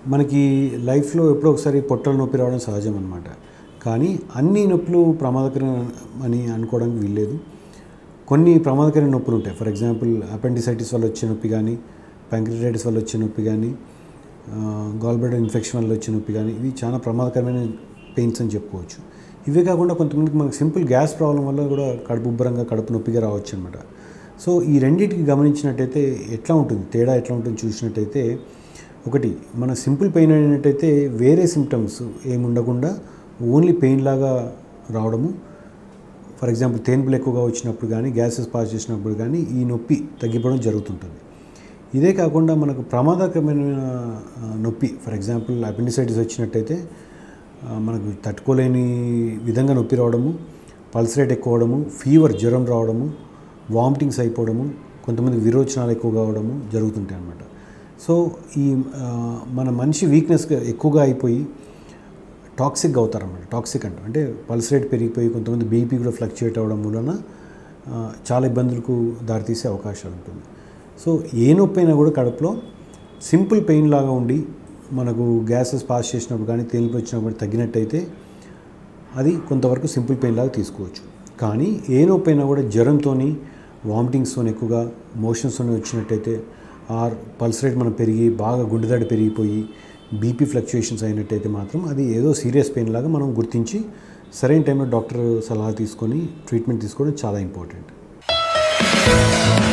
మనకి లైఫ్లో ఎప్పుడో ఒకసారి పొట్టల నొప్పి రావడం సహజం అనమాట కానీ అన్ని నొప్పులు ప్రమాదకరం అని అనుకోవడానికి వీల్లేదు కొన్ని ప్రమాదకరమైన నొప్పులు ఉంటాయి ఫర్ ఎగ్జాంపుల్ అపెండిసైటిస్ వల్ల వచ్చే నొప్పి కానీ ప్యాంక్రిటైటిస్ వల్ల వచ్చే నొప్పి కానీ గాల్బ్లాడర్ ఇన్ఫెక్షన్ వల్ల వచ్చే నొప్పి కానీ ఇవి చాలా ప్రమాదకరమైన పెయిన్స్ అని చెప్పుకోవచ్చు ఇవే కాకుండా కొంతమందికి మనకు సింపుల్ గ్యాస్ ప్రాబ్లం వల్ల కూడా కడుపు ఉబ్బరంగా కడుపు నొప్పిగా రావచ్చు అనమాట సో ఈ రెండింటికి గమనించినట్టయితే ఎట్లా ఉంటుంది తేడా ఎట్లా ఉంటుంది చూసినట్టయితే ఒకటి మన సింపుల్ పెయిన్ అయినట్టయితే వేరే సిమ్టమ్స్ ఏమి ఉండకుండా ఓన్లీ పెయిన్ లాగా రావడము ఫర్ ఎగ్జాంపుల్ తేన్పులు ఎక్కువగా వచ్చినప్పుడు కానీ గ్యాసెస్ పాస్ చేసినప్పుడు కానీ ఈ నొప్పి తగ్గిపోవడం జరుగుతుంటుంది ఇదే కాకుండా మనకు ప్రమాదకరమైన ఆ, నొప్పి ఫర్ ఎగ్జాంపుల్ అపెండిసైటిస్ వచ్చినట్టయితే ఆ, మనకు తట్టుకోలేని విధంగా నొప్పి రావడము పల్స్ రేట్ ఎక్కువ అవడము ఫీవర్ జ్వరం రావడము వామిటింగ్స్ అయిపోవడము కొంతమంది విరోచనాలు ఎక్కువ కావడము జరుగుతుంటాయి అన్నమాట సో ఈ ఆ, మన మనిషి వీక్నెస్ ఎక్కువగా అయిపోయి టాక్సిక్గా అవుతారన్నమాట టాక్సిక్ అంట అంటే పల్స్ రేట్ పెరిగిపోయి కొంతమంది బీపీ కూడా ఫ్లక్చుయేట్ అవ్వడం వలన ఆ, చాలా ఇబ్బందులకు దారితీసే అవకాశాలు ఉంటుంది సో ఏ నొప్పి అయినా కూడా కడుపులో సింపుల్ పెయిన్ లాగా ఉండి మనకు గ్యాసెస్ పాస్ చేసినప్పుడు కానీ తేలిపి వచ్చినప్పుడు తగ్గినట్టయితే అది కొంతవరకు సింపుల్ పెయిన్ లాగా తీసుకోవచ్చు కానీ ఏ నొప్పి అయినా కూడా జ్వరంతో వామిటింగ్స్తో ఎక్కువగా మోషన్స్తో వచ్చినట్టయితే ఆర్ పల్స్ రేట్ మనం పెరిగి బాగా గుండెదాడి పెరిగిపోయి బీపీ ఫ్లక్చుయేషన్స్ అయినట్టయితే మాత్రం అది ఏదో సీరియస్ పెయిన్ లాగా మనం గుర్తించి సరైన టైంలో డాక్టర్ సలహా తీసుకొని ట్రీట్మెంట్ తీసుకోవడం చాలా ఇంపార్టెంట్